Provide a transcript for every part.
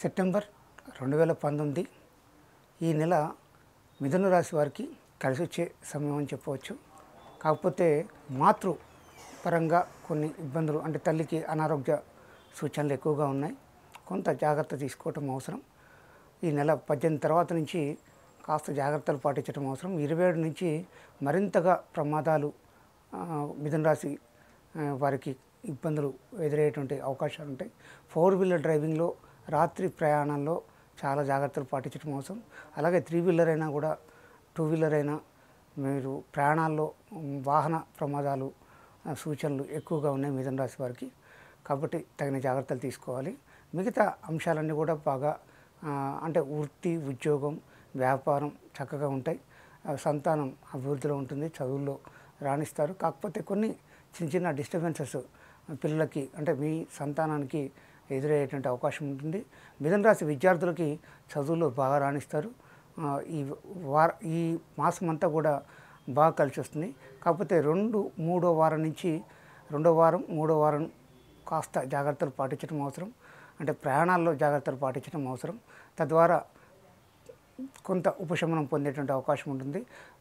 September రెండు వేల పంతొమ్మిది ఈ నెల మిథున రాశి వారికి కలిసి వచ్చే సమయం అని చెప్పవచ్చు కాకపోతే మాతృ పరంగా కొన్ని ఇబ్బందులు అంటే తల్లికి అనారోగ్య సూచనలు ఎక్కువగా ఉన్నాయి కొంత జాగ్రత్త తీసుకోవటం అవసరం ఈ నెల పద్దెనిమిది తర్వాత నుంచి కాస్త జాగ్రత్తలు పాటించడం అవసరం ఇరవై ఏడు నుంచి మరింతగా ప్రమాదాలు ఆ, మిథున రాశి ఆ, వారికి ఇబ్బందులు ఎదురయ్యేటువంటి అవకాశాలు ఉంటాయి ఫోర్ వీలర్ డ్రైవింగ్లో రాత్రి ప్రయాణంలో చాలా జాగ్రత్తలు పాటించడం అవసరం అలాగే త్రీ వీలర్ అయినా కూడా టూ వీలర్ అయినా మీరు ప్రయాణాల్లో ఉమ్, వాహన ప్రమాదాలు ఆ, సూచనలు ఎక్కువగా ఉన్నాయి మిథున రాశి వారికి కాబట్టి తగిన జాగ్రత్తలు తీసుకోవాలి మిగతా అంశాలన్నీ కూడా బాగా ఆ, అంటే వృత్తి ఉద్యోగం వ్యాపారం చక్కగా ఉంటాయి ఆ, సంతానం అభివృద్ధిలో ఉంటుంది చదువుల్లో రాణిస్తారు కాకపోతే కొన్ని చిన్న చిన్న డిస్టర్బెన్సెస్ పిల్లలకి అంటే మీ సంతానానికి ఎదురయ్యేటువంటి అవకాశం ఉంటుంది మిథున రాశి విద్యార్థులకి చదువులో బాగా రాణిస్తారు ఆ, ఈ వార ఈ మాసం అంతా కూడా బాగా కలిసి వస్తుంది కాకపోతే రెండు మూడో వారం నుంచి రెండో వారం మూడో వారం కాస్త జాగ్రత్తలు పాటించడం అవసరం అంటే ప్రయాణాల్లో జాగ్రత్తలు పాటించడం అవసరం తద్వారా కొంత ఉపశమనం పొందేటువంటి అవకాశం ఉంటుంది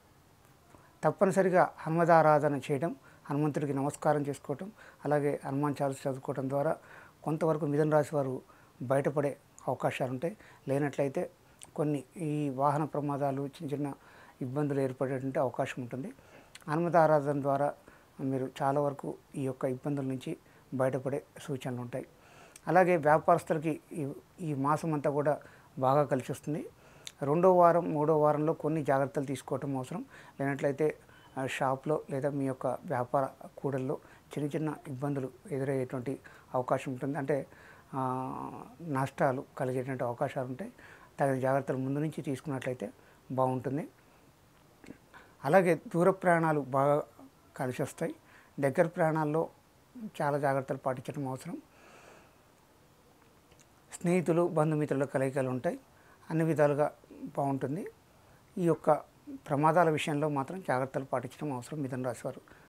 తప్పనిసరిగా హనుమదారాధన చేయడం హనుమంతుడికి నమస్కారం చేసుకోవటం అలాగే హనుమాన్ చాలీస చదువుకోవడం ద్వారా కొంతవరకు మిథున రాశి వారు బయటపడే అవకాశాలు ఉంటాయి లేనట్లయితే కొన్ని ఈ వాహన ప్రమాదాలు చిన్న చిన్న ఇబ్బందులు ఏర్పడేటువంటి అవకాశం ఉంటుంది హనుమదారాధన ద్వారా మీరు చాలా వరకు ఈ యొక్క ఇబ్బందుల నుంచి బయటపడే సూచనలు ఉంటాయి అలాగే వ్యాపారస్తులకి ఈ ఈ మాసం అంతా కూడా బాగా కలిసి వస్తుంది రెండో వారం మూడో వారంలో కొన్ని జాగ్రత్తలు తీసుకోవటం అవసరం లేనట్లయితే ఆ, షాప్లో లేదా మీ యొక్క వ్యాపార కూడల్లో చిన్న చిన్న ఇబ్బందులు ఎదురయ్యేటువంటి అవకాశం ఉంటుంది అంటే ఆ, నష్టాలు కలిగేటువంటి అవకాశాలు ఉంటాయి తగిన జాగ్రత్తలు ముందు నుంచి తీసుకున్నట్లయితే బాగుంటుంది అలాగే దూర ప్రయాణాలు బాగా కలిసి వస్తాయి దగ్గర ప్రయాణాల్లో చాలా జాగ్రత్తలు పాటించడం అవసరం స్నేహితులు బంధుమిత్రుల కలయికలు ఉంటాయి అన్ని విధాలుగా బాగుంటుంది ఈ యొక్క ప్రమాదాల విషయంలో మాత్రం జాగ్రత్తలు పాటించడం అవసరం మిథున రాశి వారు